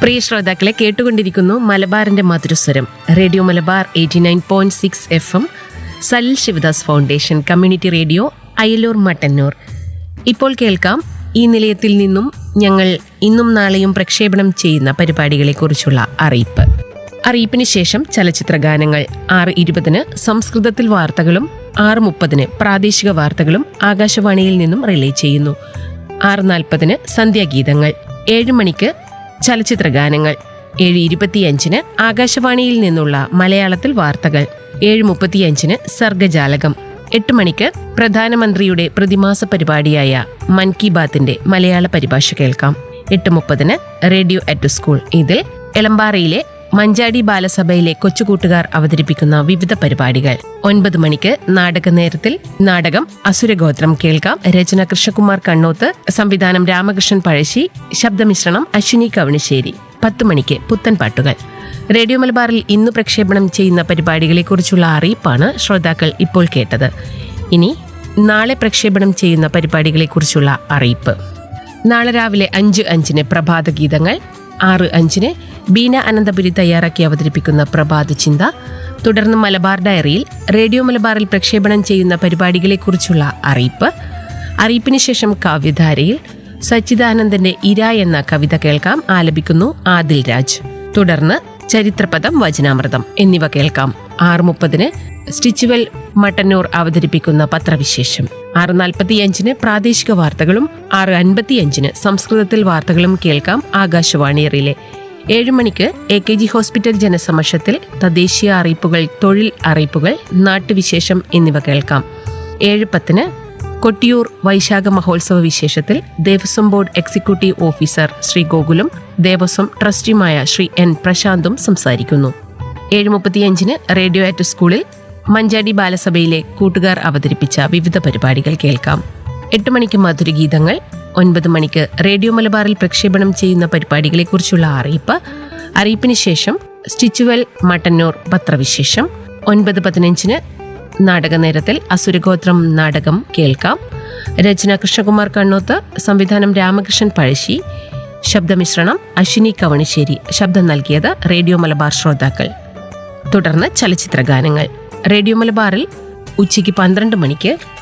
പ്രിയ ശ്രോതാക്കളെ കേട്ടുകൊണ്ടിരിക്കുന്നു മലബാറിന്റെ മധുരസ്വരം radio Malabar eighty nine point six F M Salil Shivadas foundation community radio Ayalur Mattannur ഇപ്പോൾ കേൾക്കാം ഈ നിലയത്തിൽ നിന്നും ഞങ്ങൾ ഇന്നും നാളെയും പ്രക്ഷേപണം ചെയ്യുന്ന പരിപാടികളെക്കുറിച്ചുള്ള അറിയിപ്പ് അറിയിപ്പിന് ശേഷം ചലച്ചിത്ര ഗാനങ്ങൾ ആറ് ഇരുപതിന് സംസ്കൃതത്തിൽ വാർത്തകളും ആറ് മുപ്പതിന് പ്രാദേശിക വാർത്തകളും ആകാശവാണിയിൽ നിന്നും റിലേ ചെയ്യുന്നു ആറ് നാൽപ്പതിന് സന്ധ്യാഗീതങ്ങൾ ഏഴ് മണിക്ക് ചലച്ചിത്ര ഗാനങ്ങൾ ഏഴ് ഇരുപത്തിയഞ്ചിന് ആകാശവാണിയിൽ നിന്നുള്ള മലയാളത്തിൽ വാർത്തകൾ ഏഴ് മുപ്പത്തിയഞ്ചിന് സർഗജാലകം എട്ട് മണിക്ക് പ്രധാനമന്ത്രിയുടെ പ്രതിമാസ പരിപാടിയായ മൻ കി ബാത്തിന്റെ മലയാള പരിഭാഷ കേൾക്കാം എട്ട് മുപ്പതിന് റേഡിയോ അറ്റ് സ്കൂൾ ഇതിൽ എളമ്പാറയിലെ മഞ്ചാടി ബാലസഭയിലെ കൊച്ചുകൂട്ടുകാർ അവതരിപ്പിക്കുന്ന വിവിധ പരിപാടികൾ ഒൻപത് മണിക്ക് നാടക നേരത്തിൽ നാടകം അസുരഗോത്രം കേൾക്കാം രചന കൃഷ്ണകുമാർ കണ്ണോത്ത് സംവിധാനം രാമകൃഷ്ണൻ പഴശ്ശി ശബ്ദമിശ്രണം അശ്വിനി കവണിശ്ശേരി പത്ത് മണിക്ക് പുത്തൻ പാട്ടുകൾ റേഡിയോ മലബാറിൽ ഇന്ന് പ്രക്ഷേപണം ചെയ്യുന്ന പരിപാടികളെക്കുറിച്ചുള്ള അറിയിപ്പാണ് ശ്രോതാക്കൾ ഇപ്പോൾ കേട്ടത് ഇനി നാളെ പ്രക്ഷേപണം ചെയ്യുന്ന പരിപാടികളെക്കുറിച്ചുള്ള അറിയിപ്പ് നാളെ രാവിലെ അഞ്ച് അഞ്ചിന് പ്രഭാത ഗീതങ്ങൾ ആറ് അഞ്ചിന് ബീന അനന്തപുരി തയ്യാറാക്കി അവതരിപ്പിക്കുന്ന പ്രഭാത ചിന്ത തുടർന്ന് മലബാർ ഡയറിയിൽ റേഡിയോ മലബാറിൽ പ്രക്ഷേപണം ചെയ്യുന്ന പരിപാടികളെക്കുറിച്ചുള്ള അറിയിപ്പ് അറിയിപ്പിന് ശേഷം കാവ്യധാരയിൽ സച്ചിദാനന്ദന്റെ ഇര എന്ന കവിത കേൾക്കാം ആലപിക്കുന്നു ആദിൽ രാജ് തുടർന്ന് ചരിത്രപദം വചനാമൃതം എന്നിവ കേൾക്കാം ആറ് മുപ്പതിന് സ്റ്റിച്ചുവൽ മട്ടന്നൂർ അവതരിപ്പിക്കുന്ന പത്രവിശേഷം ആറ് നാൽപ്പത്തിയഞ്ചിന് പ്രാദേശിക വാർത്തകളും ആറ് അൻപത്തിയഞ്ചിന് സംസ്കൃതത്തിൽ വാർത്തകളും കേൾക്കാം ആകാശവാണി റിലേ ഏഴ് മണിക്ക് എ കെ ജി ഹോസ്പിറ്റൽ ജനസമക്ഷത്തിൽ തദ്ദേശീയ അറിയിപ്പുകൾ തൊഴിൽ അറിയിപ്പുകൾ നാട്ടുവിശേഷം എന്നിവ കേൾക്കാം ഏഴ് പത്തിന് കൊട്ടിയൂർ വൈശാഖ മഹോത്സവ വിശേഷത്തിൽ Devaswom board executive officer Shri ഗോകുലും ദേവസ്വം ട്രസ്റ്റിയുമായ ശ്രീ എൻ പ്രശാന്തും സംസാരിക്കുന്നു ഏഴ് മുപ്പത്തിയഞ്ചിന് റേഡിയോ ആറ്റ് സ്കൂളിൽ മഞ്ചാടി ബാലസഭയിലെ കൂട്ടുകാർ അവതരിപ്പിച്ച വിവിധ പരിപാടികൾ കേൾക്കാം എട്ട് മണിക്ക് മധുരഗീതങ്ങൾ ഒൻപത് മണിക്ക് റേഡിയോ മലബാറിൽ പ്രക്ഷേപണം ചെയ്യുന്ന പരിപാടികളെക്കുറിച്ചുള്ള അറിയിപ്പ് അറിയിപ്പിന് ശേഷം സ്റ്റിച്ചുവൽ മട്ടന്നൂർ പത്രവിശേഷം ഒൻപത് പതിനഞ്ചിന് നാടകനേരത്തിൽ അസുരഗോത്രം നാടകം കേൾക്കാം രചന കൃഷ്ണകുമാർ കണ്ണോത്ത് സംവിധാനം രാമകൃഷ്ണൻ പഴശ്ശി ശബ്ദമിശ്രണം അശ്വിനി കവണിശ്ശേരി ശബ്ദം നൽകിയത് റേഡിയോ മലബാർ ശ്രോതാക്കൾ തുടർന്ന് ചലച്ചിത്ര ഗാനങ്ങൾ റേഡിയോ മലബാറിൽ ഉച്ചയ്ക്ക് പന്ത്രണ്ട് മണിക്ക്